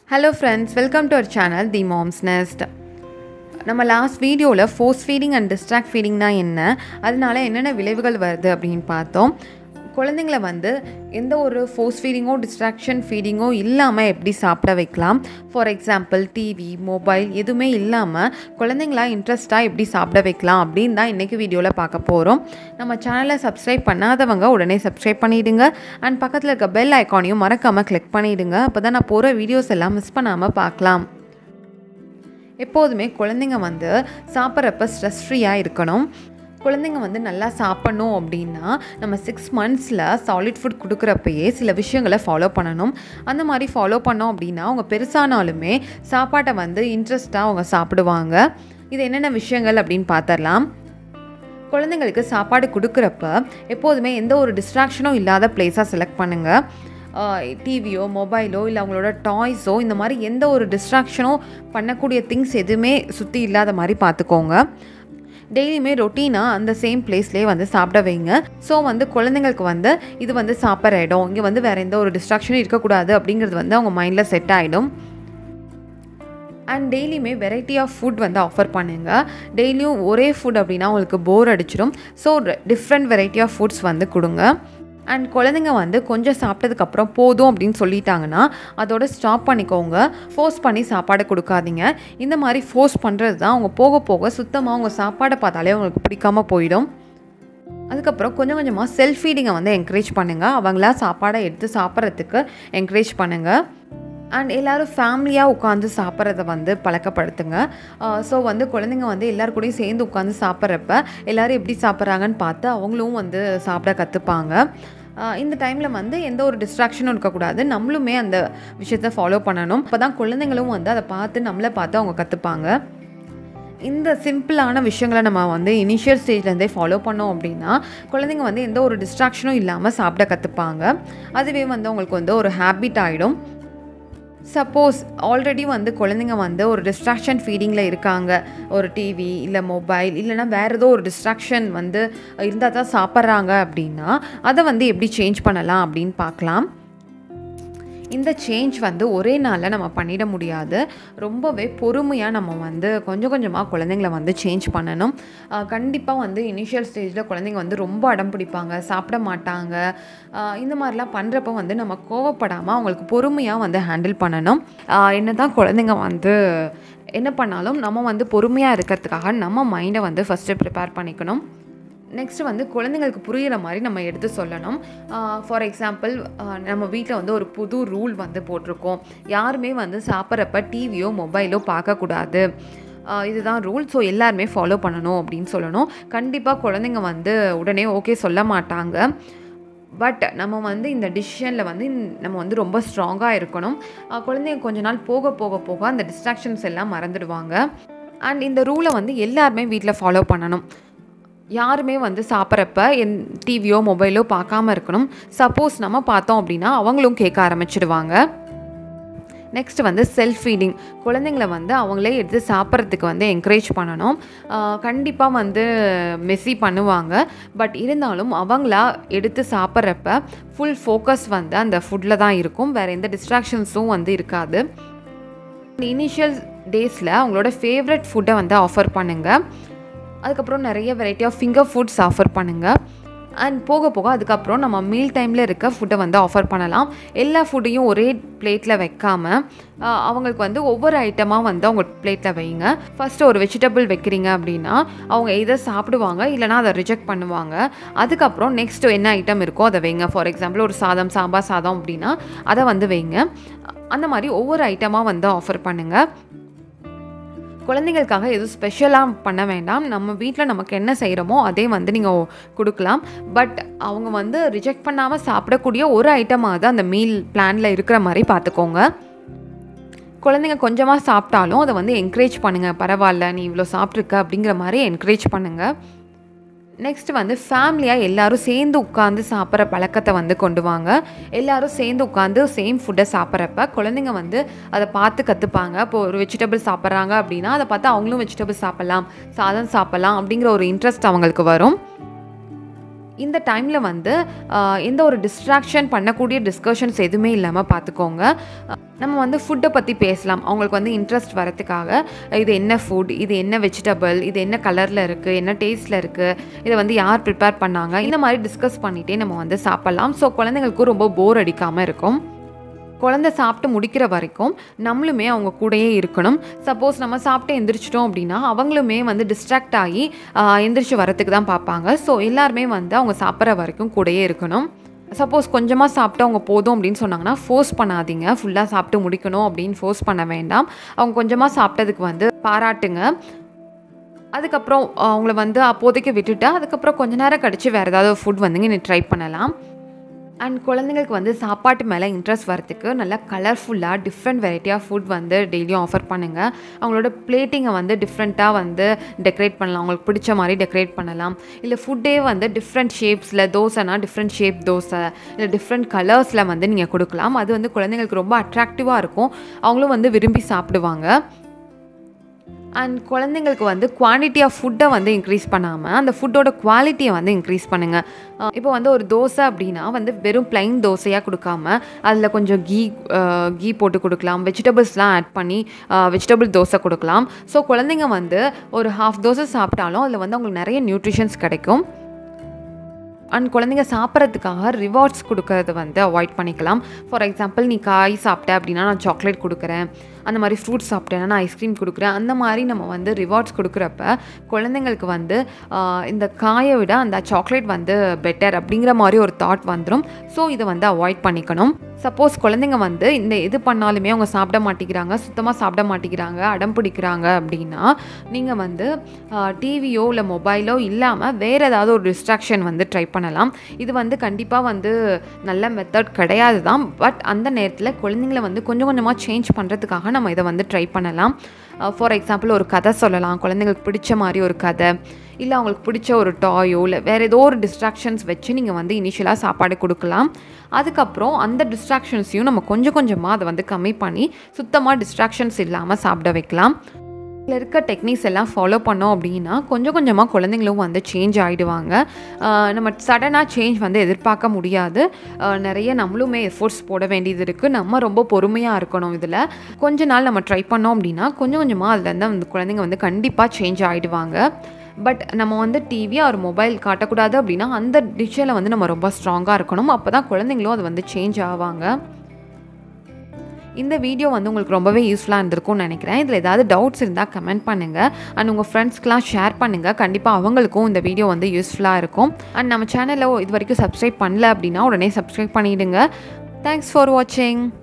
hello friends welcome to our channel the moms nest நம்ம last வீடியோவில் force feeding and distract ஃபீடிங்னா என்ன அதனால என்னென்ன விளைவுகள் வருது அப்படின்னு பார்த்தோம் குழந்தைங்கள வந்து எந்த ஒரு ஃபோர்ஸ் ஃபீடிங்கோ டிஸ்ட்ராக்ஷன் ஃபீடிங்கோ இல்லாமல் எப்படி சாப்பிட வைக்கலாம் ஃபார் எக்ஸாம்பிள் டிவி மொபைல் எதுவுமே இல்லாமல் குழந்தைங்களா இன்ட்ரெஸ்ட்டாக எப்படி சாப்பிட வைக்கலாம் அப்படின்னு தான் இன்றைக்கி வீடியோவில் பார்க்க போகிறோம் நம்ம சேனலை சப்ஸ்கிரைப் பண்ணாதவங்க உடனே சப்ஸ்கிரைப் பண்ணிவிடுங்க அண்ட் பக்கத்தில் இருக்க பெல் ஐக்கானையும் மறக்காமல் கிளிக் பண்ணிவிடுங்க அப்போ தான் நான் போகிற வீடியோஸ் எல்லாம் மிஸ் பண்ணாமல் பார்க்கலாம் எப்போதுமே குழந்தைங்க வந்து சாப்பிட்றப்ப ஸ்ட்ரெஸ் ஃப்ரீயாக இருக்கணும் குழந்தைங்க வந்து நல்லா சாப்பிட்ணும் அப்படின்னா நம்ம சிக்ஸ் மந்த்ஸில் சாலிட் ஃபுட் கொடுக்குறப்பயே சில விஷயங்களை ஃபாலோ பண்ணணும் அந்த மாதிரி ஃபாலோ பண்ணோம் அப்படின்னா அவங்க பெருசானாலுமே சாப்பாட்டை வந்து இன்ட்ரெஸ்ட்டாக அவங்க சாப்பிடுவாங்க இது என்னென்ன விஷயங்கள் அப்படின்னு பார்த்துடலாம் குழந்தைங்களுக்கு சாப்பாடு கொடுக்குறப்ப எப்போதுமே எந்த ஒரு டிஸ்ட்ராக்ஷனும் இல்லாத பிளேஸாக செலக்ட் பண்ணுங்கள் டிவியோ மொபைலோ இல்லை அவங்களோட டாய்ஸோ இந்த மாதிரி எந்த ஒரு டிஸ்ட்ராக்ஷனோ பண்ணக்கூடிய திங்ஸ் எதுவுமே சுற்றி இல்லாத மாதிரி பார்த்துக்கோங்க டெய்லியுமே ரொட்டீனாக அந்த சேம் பிளேஸ்லேயே வந்து சாப்பிட வைங்க ஸோ வந்து குழந்தைங்களுக்கு வந்து இது வந்து சாப்பிட்ற இடம் இங்கே வந்து வேறு எந்த ஒரு டிஸ்ட்ராக்ஷனும் இருக்கக்கூடாது அப்படிங்கிறது வந்து அவங்க மைண்டில் செட் ஆகிடும் அண்ட் டெய்லியுமே வெரைட்டி ஆஃப் ஃபுட் வந்து ஆஃபர் பண்ணுங்கள் டெய்லியும் ஒரே ஃபுட் அப்படின்னா உங்களுக்கு போர் அடிச்சிடும் so different variety of foods வந்து கொடுங்க அண்ட் குழந்தைங்க வந்து கொஞ்சம் சாப்பிட்டதுக்கப்புறம் போதும் அப்படின்னு சொல்லிட்டாங்கன்னா அதோட ஸ்டாப் பண்ணிக்கோங்க ஃபோர்ஸ் பண்ணி சாப்பாடு கொடுக்காதீங்க இந்த மாதிரி ஃபோர்ஸ் பண்ணுறது தான் அவங்க போக போக சுத்தமாக அவங்க சாப்பாடை பார்த்தாலே அவங்களுக்கு பிடிக்காம போயிடும் அதுக்கப்புறம் கொஞ்சம் கொஞ்சமாக செல்ஃப் ஃபீடிங்கை வந்து என்கரேஜ் பண்ணுங்கள் அவங்களா சாப்பாடை எடுத்து சாப்பிட்றதுக்கு என்கரேஜ் பண்ணுங்கள் அண்ட் எல்லோரும் ஃபேமிலியாக உட்காந்து சாப்பிட்றத வந்து பழக்கப்படுத்துங்க ஸோ வந்து குழந்தைங்க வந்து எல்லாரு கூடயும் சேர்ந்து உட்காந்து சாப்பிட்றப்ப எல்லோரும் எப்படி சாப்பிட்றாங்கன்னு பார்த்து அவங்களும் வந்து சாப்பிட கற்றுப்பாங்க இந்த டைமில் வந்து எந்த ஒரு டிஸ்ட்ராக்ஷனும் இருக்கக்கூடாது நம்மளுமே அந்த விஷயத்த ஃபாலோ பண்ணணும் அப்போ தான் குழந்தைங்களும் வந்து அதை பார்த்து நம்மளை பார்த்து அவங்க கற்றுப்பாங்க இந்த சிம்பிளான விஷயங்களை நம்ம வந்து இனிஷியல் ஸ்டேஜ்லேருந்தே ஃபாலோ பண்ணோம் அப்படின்னா குழந்தைங்க வந்து எந்த ஒரு டிஸ்ட்ராக்ஷனும் இல்லாமல் சாப்பிட கற்றுப்பாங்க அதுவே வந்து அவங்களுக்கு வந்து ஒரு ஹேபிட் ஆகிடும் சப்போஸ் ஆல்ரெடி வந்து குழந்தைங்க வந்து ஒரு டிஸ்ட்ராக்ஷன் ஃபீடிங்கில் இருக்காங்க ஒரு டிவி இல்லை மொபைல் இல்லைனா வேறு ஏதோ ஒரு டிஸ்ட்ராக்ஷன் வந்து இருந்தால் தான் சாப்பிட்றாங்க அப்படின்னா அதை வந்து எப்படி சேஞ்ச் பண்ணலாம் அப்படின்னு பார்க்கலாம் இந்த சேஞ்ச் வந்து ஒரே நாளில் நம்ம பண்ணிட முடியாது ரொம்பவே பொறுமையாக நம்ம வந்து கொஞ்சம் கொஞ்சமாக குழந்தைங்கள வந்து சேஞ்ச் பண்ணணும் கண்டிப்பாக வந்து இனிஷியல் ஸ்டேஜில் குழந்தைங்க வந்து ரொம்ப அடம் பிடிப்பாங்க சாப்பிட மாட்டாங்க இந்த மாதிரிலாம் பண்ணுறப்ப வந்து நம்ம கோவப்படாமல் அவங்களுக்கு பொறுமையாக வந்து ஹேண்டில் பண்ணணும் என்ன தான் குழந்தைங்க வந்து என்ன பண்ணாலும் நம்ம வந்து பொறுமையாக இருக்கிறதுக்காக நம்ம மைண்டை வந்து ஃபஸ்ட்டு ப்ரிப்பேர் பண்ணிக்கணும் நெக்ஸ்ட்டு வந்து குழந்தைங்களுக்கு புரிகிற மாதிரி நம்ம எடுத்து சொல்லணும் ஃபார் எக்ஸாம்பிள் நம்ம வீட்டில் வந்து ஒரு புது ரூல் வந்து போட்டிருக்கோம் யாருமே வந்து சாப்பிட்றப்ப டிவியோ மொபைலோ பார்க்கக்கூடாது இதுதான் ரூல் ஸோ எல்லாருமே ஃபாலோ பண்ணணும் அப்படின்னு சொல்லணும் கண்டிப்பாக குழந்தைங்க வந்து உடனே ஓகே சொல்ல மாட்டாங்க பட் நம்ம வந்து இந்த டிசிஷனில் வந்து நம்ம வந்து ரொம்ப ஸ்ட்ராங்காக இருக்கணும் குழந்தைங்க கொஞ்ச நாள் போக போக போக அந்த டிஸ்ட்ராக்ஷன்ஸ் எல்லாம் மறந்துடுவாங்க அண்ட் இந்த ரூலை வந்து எல்லாருமே வீட்டில் ஃபாலோ பண்ணணும் யாருமே வந்து சாப்பிட்றப்ப என் டிவியோ மொபைலோ பார்க்காம இருக்கணும் சப்போஸ் நம்ம பார்த்தோம் அப்படின்னா அவங்களும் கேட்க ஆரம்பிச்சிடுவாங்க நெக்ஸ்ட் வந்து செல்ஃப் ஃபீடிங் குழந்தைங்கள வந்து அவங்களே எடுத்து சாப்பிட்றதுக்கு வந்து என்கரேஜ் பண்ணணும் கண்டிப்பாக வந்து மெஸ்ஸி பண்ணுவாங்க பட் இருந்தாலும் அவங்களா எடுத்து சாப்பிட்றப்ப ஃபுல் ஃபோக்கஸ் வந்து அந்த ஃபுட்டில் தான் இருக்கும் வேறு எந்த டிஸ்ட்ராக்ஷன்ஸும் வந்து இருக்காது இனிஷியல் டேஸில் அவங்களோட ஃபேவரட் ஃபுட்டை வந்து ஆஃபர் பண்ணுங்கள் அதுக்கப்புறம் நிறைய variety of finger foods offer பண்ணுங்கள் அண்ட் போக போக அதுக்கப்புறம் நம்ம மீல் டைமில் இருக்க ஃபுட்டை வந்து ஆஃபர் பண்ணலாம் எல்லா ஃபுட்டையும் ஒரே பிளேட்டில் வைக்காமல் அவங்களுக்கு வந்து ஒவ்வொரு ஐட்டமாக வந்து அவங்க பிளேட்டில் வைங்க ஃபஸ்ட்டு ஒரு வெஜிடபிள் வைக்கிறீங்க அப்படின்னா அவங்க எதை சாப்பிடுவாங்க இல்லைனா அதை ரிஜெக்ட் பண்ணுவாங்க அதுக்கப்புறம் நெக்ஸ்ட் என்ன ஐட்டம் இருக்கோ அதை வைங்க ஃபார் எக்ஸாம்பிள் ஒரு சாதம் சாம்பார் சாதம் அப்படின்னா அதை வந்து வைங்க அந்த மாதிரி ஒவ்வொரு ஐட்டமாக வந்து ஆஃபர் பண்ணுங்கள் குழந்தைங்களுக்காக எதுவும் ஸ்பெஷலாக பண்ண வேண்டாம் நம்ம வீட்டில் நமக்கு என்ன செய்கிறோமோ அதே வந்து நீங்கள் கொடுக்கலாம் பட் அவங்க வந்து ரிஜெக்ட் பண்ணாமல் சாப்பிடக்கூடிய ஒரு ஐட்டமாக தான் அந்த மீல் பிளானில் இருக்கிற மாதிரி பார்த்துக்கோங்க குழந்தைங்க கொஞ்சமாக சாப்பிட்டாலும் அதை வந்து என்கரேஜ் பண்ணுங்கள் பரவாயில்ல நீ இவ்வளோ சாப்பிட்ருக்க அப்படிங்கிற மாதிரி என்கரேஜ் பண்ணுங்கள் நெக்ஸ்ட் வந்து ஃபேமிலியாக எல்லோரும் சேர்ந்து உட்காந்து சாப்பிட்ற பழக்கத்தை வந்து கொண்டு வாங்க எல்லோரும் சேர்ந்து உட்காந்து சேம் ஃபுட்டை சாப்பிட்றப்ப குழந்தைங்க வந்து அதை பார்த்து கற்றுப்பாங்க இப்போ ஒரு வெஜிடபிள் சாப்பிட்றாங்க அப்படின்னா அதை பார்த்து அவங்களும் வெஜிடபிள் சாப்பிட்லாம் சாதம் சாப்பிட்லாம் அப்படிங்கிற ஒரு இன்ட்ரெஸ்ட் அவங்களுக்கு வரும் இந்த டைமில் வந்து ஆஹ், எந்த ஒரு டிஸ்ட்ராக்ஷன் பண்ணக்கூடிய டிஸ்கஷன்ஸ் எதுவுமே இல்லாமல் பார்த்துக்கோங்க நம்ம வந்து ஃபுட்டை பற்றி பேசலாம் அவங்களுக்கு வந்து இன்ட்ரெஸ்ட் வரதுக்காக இது என்ன ஃபுட் இது என்ன வெஜிடபிள் இது என்ன கலரில் இருக்குது என்ன டேஸ்ட்டில் இருக்குது இதை வந்து யார் ப்ரிப்பேர் பண்ணாங்க இந்த மாதிரி டிஸ்கஸ் பண்ணிகிட்டே நம்ம வந்து சாப்பிட்லாம் ஸோ குழந்தைங்களுக்கும் ரொம்ப போர் அடிக்காமல் இருக்கும் குழந்தை சாப்பிட்டு முடிக்கிற வரைக்கும் நம்மளுமே அவங்க கூடயே இருக்கணும் சப்போஸ் நம்ம சாப்பிட்டு எந்திரிச்சிட்டோம் அப்படின்னா அவங்களுமே வந்து டிஸ்ட்ராக்ட் ஆகி ஆஹ், எந்திரிச்சு வரத்துக்கு தான் பார்ப்பாங்க ஸோ எல்லாருமே வந்து அவங்க சாப்பிட்ற வரைக்கும் கூடயே இருக்கணும் சப்போஸ் கொஞ்சமாக சாப்பிட்டு அவங்க போதும் அப்படின்னு சொன்னாங்கன்னா ஃபோர்ஸ் பண்ணாதீங்க ஃபுல்லாக சாப்பிட்டு முடிக்கணும் அப்படின்னு ஃபோர்ஸ் பண்ண வேண்டாம் அவங்க கொஞ்சமாக சாப்பிட்டதுக்கு வந்து பாராட்டுங்க அதுக்கப்புறம் அவங்கள வந்து அப்போதைக்கு விட்டுட்டு அதுக்கப்புறம் கொஞ்ச நேரம் கழிச்சு வேறு ஏதாவது ஃபுட் வந்துங்க நீ ட்ரை பண்ணலாம் அண்ட் குழந்தைங்களுக்கு வந்து சாப்பாட்டு மேலே இன்ட்ரெஸ்ட் வரத்துக்கு நல்லா கலர்ஃபுல்லாக டிஃப்ரெண்ட் வெரைட்டி ஆஃப் ஃபுட் வந்து டெய்லியும் ஆஃபர் பண்ணுங்கள் அவங்களோட பிளேட்டிங்கை வந்து டிஃப்ரெண்ட்டாக வந்து டெக்கரேட் பண்ணலாம் அவங்களுக்கு பிடிச்ச மாதிரி டெக்கரேட் பண்ணலாம் இல்லை ஃபுட்டே வந்து டிஃப்ரெண்ட் ஷேப்ஸில் தோசைனா டிஃப்ரெண்ட் ஷேப் தோசை இல்லை டிஃப்ரெண்ட் கலர்ஸில் வந்து நீங்கள் கொடுக்கலாம் அது வந்து குழந்தைங்களுக்கு ரொம்ப அட்ராக்டிவாக இருக்கும் அவங்களும் வந்து விரும்பி சாப்பிடுவாங்க அண்ட் குழந்தைங்களுக்கு வந்து குவான்டிட்டி ஆஃப் ஃபுட்டை வந்து இன்க்ரீஸ் பண்ணாமல் அந்த ஃபுட்டோட குவாலிட்டியை வந்து இன்க்ரீஸ் பண்ணுங்கள் இப்போ வந்து ஒரு தோசை அப்படின்னா வந்து வெறும் plain தோசையாக கொடுக்காம அதில் கொஞ்சம் கீ கீ போட்டு கொடுக்கலாம் வெஜிடபிள்ஸ்லாம் ஆட் பண்ணி வெஜிடபிள் தோசை கொடுக்கலாம் ஸோ குழந்தைங்க வந்து ஒரு ஹாஃப் தோசை சாப்பிட்டாலும் அதில் வந்து அவங்களுக்கு நிறைய நியூட்ரிஷன்ஸ் கிடைக்கும் அண்ட் குழந்தைங்க சாப்பிட்றதுக்காக ரிவார்ட்ஸ் கொடுக்கறது வந்து அவாய்ட் பண்ணிக்கலாம் ஃபார் எக்ஸாம்பிள் நீ காய் சாப்பிட்ட அப்படின்னா நான் சாக்லேட் கொடுக்குறேன் அந்த மாதிரி ஃப்ரூட்ஸ் சாப்பிட்டேன்னா நான் ஐஸ்கிரீம் கொடுக்குறேன் அந்த மாதிரி நம்ம வந்து ரிவார்ட்ஸ் கொடுக்குறப்ப குழந்தைங்களுக்கு வந்து ஆஹ், இந்த காயை விட அந்த சாக்லேட் வந்து பெட்டர் அப்படிங்கிற மாதிரி ஒரு தாட் வந்துடும் ஸோ இதை வந்து அவாய்ட் பண்ணிக்கணும் சப்போஸ் குழந்தைங்க வந்து இந்த இது பண்ணாலுமே அவங்க சாப்பிட மாட்டேங்கிறாங்க சுத்தமாக சாப்பிட மாட்டேங்கிறாங்க அடம் பிடிக்கிறாங்க அப்படின்னா நீங்கள் வந்து டிவியோ இல்லை மொபைலோ இல்லாமல் வேறு ஏதாவது ஒரு டிஸ்ட்ராக்ஷன் வந்து ட்ரை பண்ணலாம் இது வந்து கண்டிப்பாக வந்து நல்ல மெத்தட் கிடையாது தான் பட் அந்த நேரத்தில் குழந்தைங்கள வந்து கொஞ்சம் கொஞ்சமாக சேஞ்ச் பண்ணுறதுக்காக நம்ம இதை வந்து ட்ரை பண்ணலாம் ஃபார் எக்ஸாம்பிள் ஒரு கதை சொல்லலாம் குழந்தைங்களுக்கு பிடிச்ச மாதிரி ஒரு கதை இல்லை அவங்களுக்கு பிடிச்ச ஒரு டாயோ இல்லை வேறு ஏதோ ஒரு டிஸ்ட்ராக்ஷன்ஸ் வச்சு நீங்கள் வந்து இனிஷியலாக சாப்பாடு கொடுக்கலாம் அதுக்கப்புறம் அந்த டிஸ்ட்ராக்ஷன்ஸையும் நம்ம கொஞ்சம் கொஞ்சமாக அதை வந்து கம்மி பண்ணி சுத்தமாக டிஸ்ட்ராக்ஷன்ஸ் இல்லாமல் சாப்பிட வைக்கலாம் இதில் இருக்க டெக்னிக்ஸ் எல்லாம் ஃபாலோ பண்ணோம் அப்படின்னா கொஞ்சம் கொஞ்சமாக குழந்தைங்களும் வந்து சேஞ்ச் ஆகிடுவாங்க ஆஹ் நம்ம சடனாக சேஞ்ச் வந்து எதிர்பார்க்க முடியாது ஆஹ் நிறைய நம்மளுமே எஃபோர்ட்ஸ் போட வேண்டியது இருக்குது நம்ம ரொம்ப பொறுமையாக இருக்கணும் இதில் கொஞ்ச நாள் நம்ம ட்ரை பண்ணோம் அப்படின்னா கொஞ்சம் கொஞ்சமாக அதுலேருந்து அந்த குழந்தைங்க வந்து கண்டிப்பாக சேஞ்ச் ஆகிடுவாங்க பட் நம்ம வந்து டிவி ஒரு மொபைல் காட்டக்கூடாது அப்படின்னா அந்த டிஷ்ஷில் வந்து நம்ம ரொம்ப ஸ்ட்ராங்காக இருக்கணும் அப்போ தான் குழந்தைங்களும் அது வந்து சேஞ்ச் ஆவாங்க இந்த வீடியோ வந்து உங்களுக்கு ரொம்பவே யூஸ்ஃபுல்லாக இருந்திருக்கும்னு நினைக்கிறேன் இதில் ஏதாவது டவுட்ஸ் இருந்தால் கமெண்ட் பண்ணுங்கள் அண்ட் உங்கள் ஃப்ரெண்ட்ஸ்க்கெலாம் ஷேர் பண்ணுங்கள் கண்டிப்பாக அவங்களுக்கும் இந்த வீடியோ வந்து யூஸ்ஃபுல்லாக இருக்கும் அண்ட் நம்ம சேனலில் இது வரைக்கும் சப்ஸ்கிரைப் பண்ணல அப்படின்னா உடனே சப்ஸ்கிரைப் பண்ணிவிடுங்க தேங்க்ஸ் ஃபார் வாட்சிங்